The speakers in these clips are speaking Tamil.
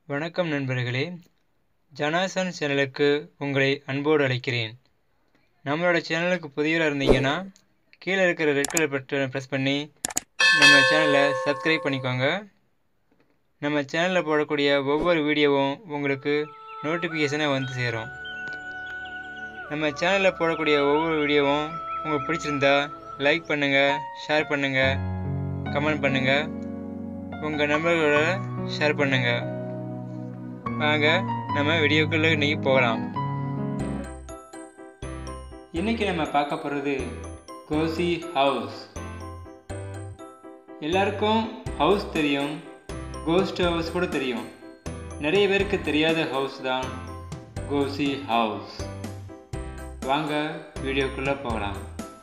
வணக்கம் நண்பர்களே ஜனாசன் சேனலுக்கு உங்களை அன்போடு அழைக்கிறேன் நம்மளோட சேனலுக்கு புதியவராக இருந்தீங்கன்னா கீழே இருக்கிற ரெட் கலர் பட்டனை ப்ரெஸ் பண்ணி நம்ம சேனலை சப்ஸ்கிரைப் பண்ணிக்கோங்க நம்ம சேனலில் போடக்கூடிய ஒவ்வொரு வீடியோவும் உங்களுக்கு நோட்டிஃபிகேஷனாக வந்து சேரும் நம்ம சேனலில் போடக்கூடிய ஒவ்வொரு வீடியோவும் உங்களுக்கு பிடிச்சிருந்தா லைக் பண்ணுங்கள் ஷேர் பண்ணுங்கள் கமெண்ட் பண்ணுங்கள் உங்கள் நண்பர்களோட ஷேர் பண்ணுங்கள் வாங்க நம்ம வீடியோக்குள்ளே இன்றைக்கி போகலாம் இன்றைக்கி நம்ம பார்க்க போகிறது கோசி ஹவுஸ் எல்லாருக்கும் ஹவுஸ் தெரியும் கோஸ்ட் ஹவுஸ் கூட தெரியும் நிறைய பேருக்கு தெரியாத ஹவுஸ் தான் கோசி ஹவுஸ் வாங்க வீடியோக்குள்ளே போகலாம்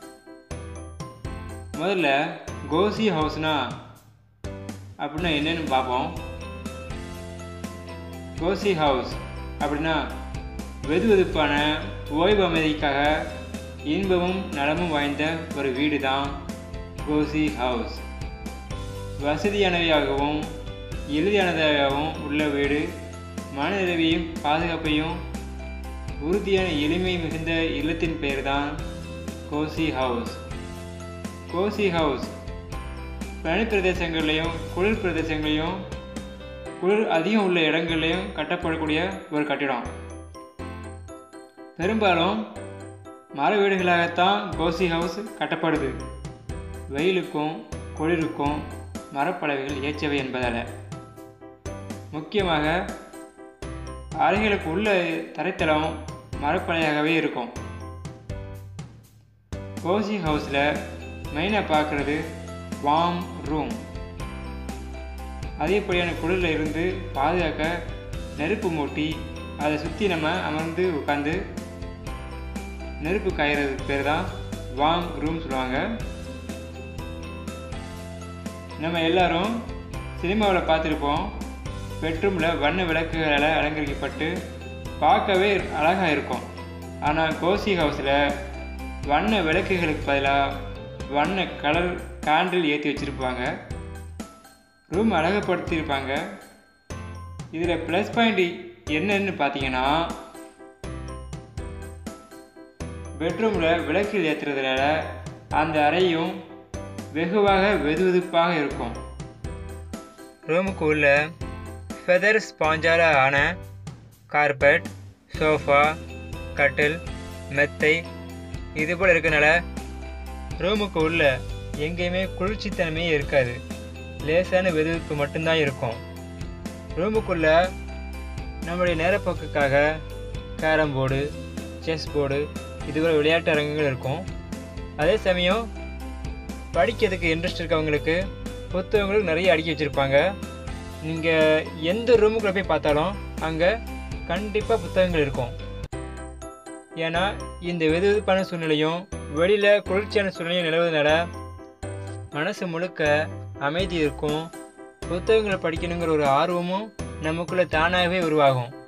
முதல்ல கோசி ஹவுஸ்னா அப்படின்னா என்னன்னு பார்ப்போம் கோசி ஹவுஸ் அப்படின்னா வெது வெதுப்பான ஓய்வு அமைதிக்காக இன்பமும் நலமும் வாய்ந்த ஒரு வீடு தான் கோசி ஹவுஸ் வசதியானவையாகவும் எளிதானதாகவும் உள்ள வீடு மன நிறைவையும் பாதுகாப்பையும் உறுதியான எளிமை மிகுந்த இல்லத்தின் பெயர் தான் கோசி ஹவுஸ் கோசி ஹவுஸ் பனி பிரதேசங்கள்லையும் குளிர் பிரதேசங்களையும் குளிர் அதிகம் உள்ள இடங்கள்லையும் கட்டப்படக்கூடிய ஒரு கட்டிடம் பெரும்பாலும் மர வீடுகளாகத்தான் கோசி ஹவுஸ் கட்டப்படுது வெயிலுக்கும் குளிருக்கும் மரப்பலவைகள் ஏற்றவை என்பதால் முக்கியமாக அறைகளுக்கு உள்ள தரைத்தளம் மரப்பலையாகவே இருக்கும் கோசி ஹவுஸில் மெயினாக பார்க்குறது வார்ம் ரூம் அதிகப்படியான குளிரில் இருந்து பாதுகாக்க நெருப்பு மூட்டி அதை சுற்றி நம்ம அமர்ந்து உட்காந்து நெருப்பு காயறதுக்கு பேர் தான் வார்ம் ரூம் சொல்லுவாங்க நம்ம எல்லாரும் சினிமாவில் பார்த்துருப்போம் பெட்ரூமில் வண்ண விளக்குகளால் அலங்கரிக்கப்பட்டு பார்க்கவே அழகாக இருக்கும் ஆனால் கோசி ஹவுஸில் வண்ண விளக்குகளுக்கு பதிலாக வண்ண கலர் கேண்டில் ஏற்றி வச்சுருப்பாங்க ரூம் அழகுப்படுத்தியிருப்பாங்க இதில் ப்ளஸ் பாயிண்ட் என்னன்னு பார்த்தீங்கன்னா பெட்ரூமில் விளக்கில் ஏற்றுறதுனால அந்த அறையும் வெகுவாக வெதுவெதுப்பாக இருக்கும் ரூமுக்கு உள்ள ஃபெதர் ஸ்பாஞ்சால் ஆன கார்பெட் சோஃபா கட்டில் மெத்தை இது போல் இருக்கனால ரூமுக்கு உள்ள எங்கேயுமே குளிர்ச்சித்தன்மையே இருக்காது லேசான வெதுவிப்பு மட்டும்தான் இருக்கும் ரூமுக்குள்ள நம்முடைய நேரப்போக்குக்காக கேரம் போர்டு செஸ் போர்டு இதுபோல் விளையாட்டு அரங்குகள் இருக்கும் அதே சமயம் படிக்கிறதுக்கு இன்ட்ரெஸ்ட் இருக்கவங்களுக்கு புத்தகங்களும் நிறைய அடுக்கி வச்சுருப்பாங்க நீங்கள் எந்த ரூமுக்குள்ளே போய் பார்த்தாலும் அங்கே கண்டிப்பாக புத்தகங்கள் இருக்கும் ஏன்னா இந்த வெதுவெதுப்பான சூழ்நிலையும் வெளியில் குளிர்ச்சியான சூழ்நிலையும் நிலவுவதனால மனசு முழுக்க அமைதி இருக்கும் புத்தகங்களை படிக்கணுங்கிற ஒரு ஆர்வமும் நமக்குள்ளே தானாகவே உருவாகும்